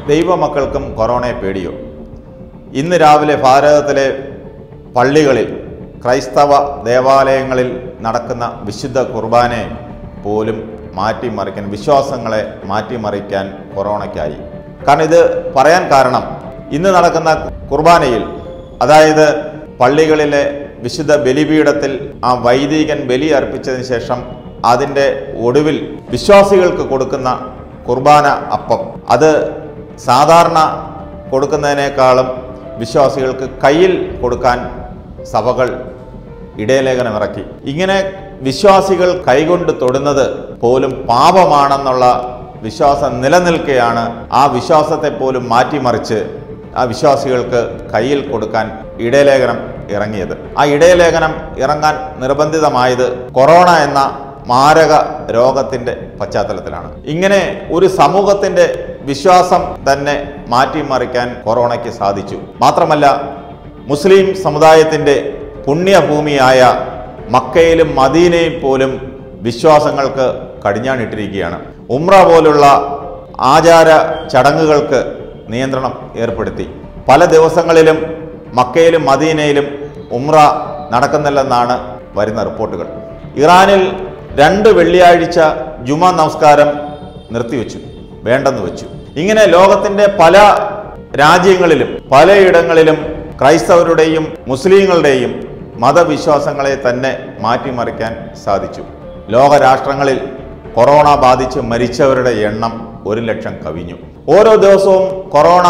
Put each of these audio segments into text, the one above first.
ദൈവമക്കൾക്കും കൊറോണയെ പേടിയോ ഇന്ന് രാവിലെ ഭാരതത്തിലെ പള്ളികളിൽ ക്രൈസ്തവ ദേവാലയങ്ങളിൽ നടക്കുന്ന വിശുദ്ധ കുർബാനയെ പോലും മാറ്റിമറിക്കാൻ വിശ്വാസങ്ങളെ മാറ്റിമറിക്കാൻ കൊറോണയ്ക്കായി കാരണം ഇത് പറയാൻ കാരണം ഇന്ന് നടക്കുന്ന കുർബാനയിൽ അതായത് പള്ളികളിലെ വിശുദ്ധ ബലിപീഠത്തിൽ ആ വൈദികൻ ബലി അർപ്പിച്ചതിന് ശേഷം അതിൻ്റെ ഒടുവിൽ വിശ്വാസികൾക്ക് കൊടുക്കുന്ന കുർബാന അപ്പം അത് സാധാരണ കൊടുക്കുന്നതിനേക്കാളും വിശ്വാസികൾക്ക് കയ്യിൽ കൊടുക്കാൻ സഭകൾ ഇടയലേഖനം ഇറക്കി ഇങ്ങനെ വിശ്വാസികൾ കൈകൊണ്ട് തൊടുന്നത് പോലും പാപമാണെന്നുള്ള വിശ്വാസം നിലനിൽക്കെയാണ് ആ വിശ്വാസത്തെ പോലും മാറ്റിമറിച്ച് ആ വിശ്വാസികൾക്ക് കയ്യിൽ കൊടുക്കാൻ ഇടയലേഖനം ഇറങ്ങിയത് ആ ഇടയലേഖനം ഇറങ്ങാൻ നിർബന്ധിതമായത് കൊറോണ എന്ന മാരക രോഗത്തിൻ്റെ പശ്ചാത്തലത്തിലാണ് ഇങ്ങനെ ഒരു സമൂഹത്തിൻ്റെ വിശ്വാസം തന്നെ മാറ്റിമറിക്കാൻ കൊറോണയ്ക്ക് സാധിച്ചു മാത്രമല്ല മുസ്ലിം സമുദായത്തിൻ്റെ പുണ്യഭൂമിയായ മക്കയിലും മദീനയിൽ പോലും വിശ്വാസങ്ങൾക്ക് കടിഞ്ഞാണിട്ടിരിക്കുകയാണ് ഉമ്ര പോലുള്ള ആചാര ചടങ്ങുകൾക്ക് നിയന്ത്രണം ഏർപ്പെടുത്തി പല ദിവസങ്ങളിലും മക്കയിലും മദീനയിലും ഉമ്ര നടക്കുന്നില്ലെന്നാണ് വരുന്ന റിപ്പോർട്ടുകൾ ഇറാനിൽ രണ്ട് വെള്ളിയാഴ്ച ജുമ നമസ്കാരം നിർത്തിവെച്ചു വേണ്ടെന്ന് വെച്ചു ഇങ്ങനെ ലോകത്തിൻ്റെ പല രാജ്യങ്ങളിലും പലയിടങ്ങളിലും ക്രൈസ്തവരുടെയും മുസ്ലിങ്ങളുടെയും മതവിശ്വാസങ്ങളെ തന്നെ മാറ്റിമറിക്കാൻ സാധിച്ചു ലോകരാഷ്ട്രങ്ങളിൽ കൊറോണ ബാധിച്ച് മരിച്ചവരുടെ എണ്ണം ഒരു ലക്ഷം കവിഞ്ഞു ഓരോ ദിവസവും കൊറോണ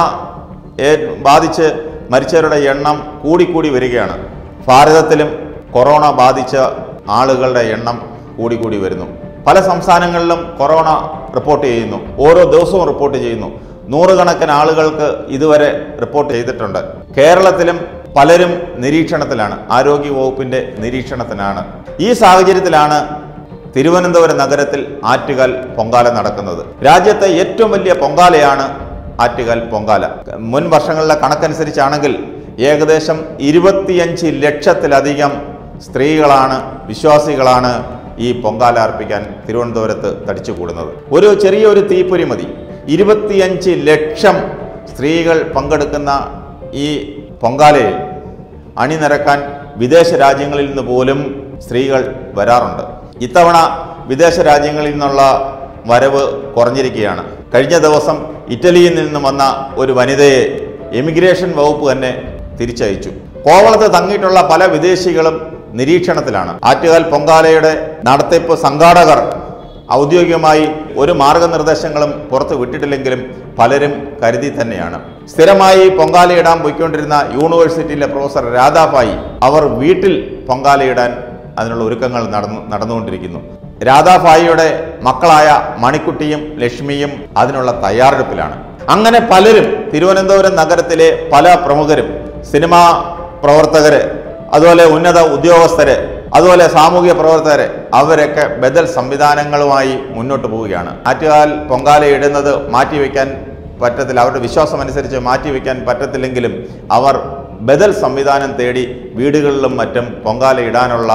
ഏ- ബാധിച്ച് മരിച്ചവരുടെ എണ്ണം കൂടിക്കൂടി വരികയാണ് ഭാരതത്തിലും കൊറോണ ബാധിച്ച ആളുകളുടെ എണ്ണം കൂടിക്കൂടി വരുന്നു പല സംസ്ഥാനങ്ങളിലും കൊറോണ റിപ്പോർട്ട് ചെയ്യുന്നു ഓരോ ദിവസവും റിപ്പോർട്ട് ചെയ്യുന്നു നൂറുകണക്കിന് ആളുകൾക്ക് ഇതുവരെ റിപ്പോർട്ട് ചെയ്തിട്ടുണ്ട് കേരളത്തിലും പലരും നിരീക്ഷണത്തിലാണ് ആരോഗ്യ വകുപ്പിന്റെ നിരീക്ഷണത്തിലാണ് ഈ സാഹചര്യത്തിലാണ് തിരുവനന്തപുരം നഗരത്തിൽ ആറ്റുകാൽ പൊങ്കാല നടക്കുന്നത് രാജ്യത്തെ ഏറ്റവും വലിയ പൊങ്കാലയാണ് ആറ്റുകാൽ പൊങ്കാല മുൻ വർഷങ്ങളിലെ കണക്കനുസരിച്ചാണെങ്കിൽ ഏകദേശം ഇരുപത്തിയഞ്ച് ലക്ഷത്തിലധികം സ്ത്രീകളാണ് വിശ്വാസികളാണ് ഈ പൊങ്കാല അർപ്പിക്കാൻ തിരുവനന്തപുരത്ത് തടിച്ചു കൂടുന്നത് ഒരു ചെറിയൊരു തീപ്പൊരി മതി ഇരുപത്തിയഞ്ച് ലക്ഷം സ്ത്രീകൾ പങ്കെടുക്കുന്ന ഈ പൊങ്കാലയിൽ അണിനിരക്കാൻ വിദേശ രാജ്യങ്ങളിൽ നിന്ന് പോലും സ്ത്രീകൾ വരാറുണ്ട് ഇത്തവണ വിദേശ രാജ്യങ്ങളിൽ നിന്നുള്ള വരവ് കുറഞ്ഞിരിക്കുകയാണ് കഴിഞ്ഞ ദിവസം ഇറ്റലിയിൽ നിന്ന് വന്ന ഒരു വനിതയെ എമിഗ്രേഷൻ വകുപ്പ് തന്നെ തിരിച്ചയച്ചു കോവളത്ത് തങ്ങിയിട്ടുള്ള പല വിദേശികളും നിരീക്ഷണത്തിലാണ് ആറ്റുകാൽ പൊങ്കാലയുടെ നടത്തിപ്പ് സംഘാടകർ ഔദ്യോഗികമായി ഒരു മാർഗനിർദ്ദേശങ്ങളും പുറത്ത് വിട്ടിട്ടില്ലെങ്കിലും പലരും കരുതി തന്നെയാണ് സ്ഥിരമായി പൊങ്കാലയിടാൻ പോയിക്കൊണ്ടിരുന്ന യൂണിവേഴ്സിറ്റിയിലെ പ്രൊഫസർ രാധാഭായി അവർ വീട്ടിൽ പൊങ്കാലയിടാൻ അതിനുള്ള ഒരുക്കങ്ങൾ നടന്നു നടന്നുകൊണ്ടിരിക്കുന്നു രാധാഭായിയുടെ മക്കളായ മണിക്കുട്ടിയും ലക്ഷ്മിയും അതിനുള്ള തയ്യാറെടുപ്പിലാണ് അങ്ങനെ പലരും തിരുവനന്തപുരം നഗരത്തിലെ പല പ്രമുഖരും സിനിമാ പ്രവർത്തകര് അതുപോലെ ഉന്നത ഉദ്യോഗസ്ഥര് അതുപോലെ സാമൂഹിക പ്രവർത്തകര് അവരൊക്കെ ബദൽ സംവിധാനങ്ങളുമായി മുന്നോട്ട് പോവുകയാണ് ആറ്റുകാൽ പൊങ്കാല ഇടുന്നത് മാറ്റിവെക്കാൻ പറ്റത്തില്ല അവരുടെ വിശ്വാസം അനുസരിച്ച് മാറ്റിവെക്കാൻ പറ്റത്തില്ലെങ്കിലും അവർ ബദൽ സംവിധാനം തേടി വീടുകളിലും മറ്റും പൊങ്കാല ഇടാനുള്ള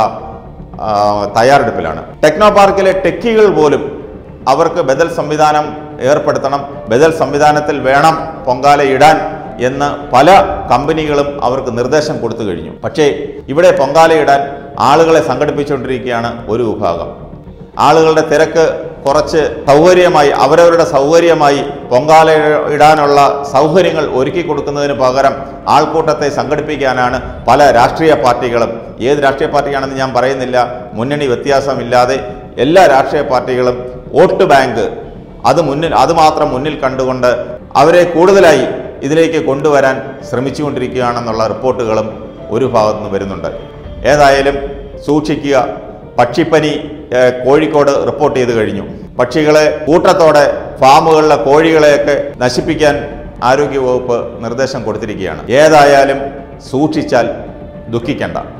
ആ, തയ്യാറെടുപ്പിലാണ് ടെക്നോ പാർക്കിലെ ടെക്കികൾ പോലും അവർക്ക് ബദൽ സംവിധാനം ഏർപ്പെടുത്തണം ബദൽ സംവിധാനത്തിൽ വേണം പൊങ്കാല ഇടാൻ എന്ന് പല കമ്പനികളും അവർക്ക് നിർദ്ദേശം കൊടുത്തു കഴിഞ്ഞു പക്ഷേ ഇവിടെ പൊങ്കാലയിടാൻ ആളുകളെ സംഘടിപ്പിച്ചുകൊണ്ടിരിക്കുകയാണ് ഒരു വിഭാഗം ആളുകളുടെ തിരക്ക് കുറച്ച് സൗകര്യമായി അവരവരുടെ സൗകര്യമായി പൊങ്കാല ഇടാനുള്ള സൗകര്യങ്ങൾ ഒരുക്കി കൊടുക്കുന്നതിന് പകരം ആൾക്കൂട്ടത്തെ സംഘടിപ്പിക്കാനാണ് പല രാഷ്ട്രീയ പാർട്ടികളും ഏത് രാഷ്ട്രീയ പാർട്ടിയാണെന്ന് ഞാൻ പറയുന്നില്ല മുന്നണി വ്യത്യാസമില്ലാതെ എല്ലാ രാഷ്ട്രീയ പാർട്ടികളും വോട്ട് ബാങ്ക് അത് മുന്നിൽ അത് മാത്രം മുന്നിൽ കണ്ടുകൊണ്ട് അവരെ കൂടുതലായി ഇതിലേക്ക് കൊണ്ടുവരാൻ ശ്രമിച്ചുകൊണ്ടിരിക്കുകയാണെന്നുള്ള റിപ്പോർട്ടുകളും ഒരു ഭാഗത്തു നിന്ന് വരുന്നുണ്ട് ഏതായാലും സൂക്ഷിക്കുക പക്ഷിപ്പനി ഏഹ്, കോഴിക്കോട് റിപ്പോർട്ട് ചെയ്ത് കഴിഞ്ഞു പക്ഷികളെ കൂട്ടത്തോടെ ഫാമുകളിലെ കോഴികളെയൊക്കെ നശിപ്പിക്കാൻ ആരോഗ്യവകുപ്പ് നിർദ്ദേശം കൊടുത്തിരിക്കുകയാണ് ഏതായാലും സൂക്ഷിച്ചാൽ ദുഃഖിക്കേണ്ട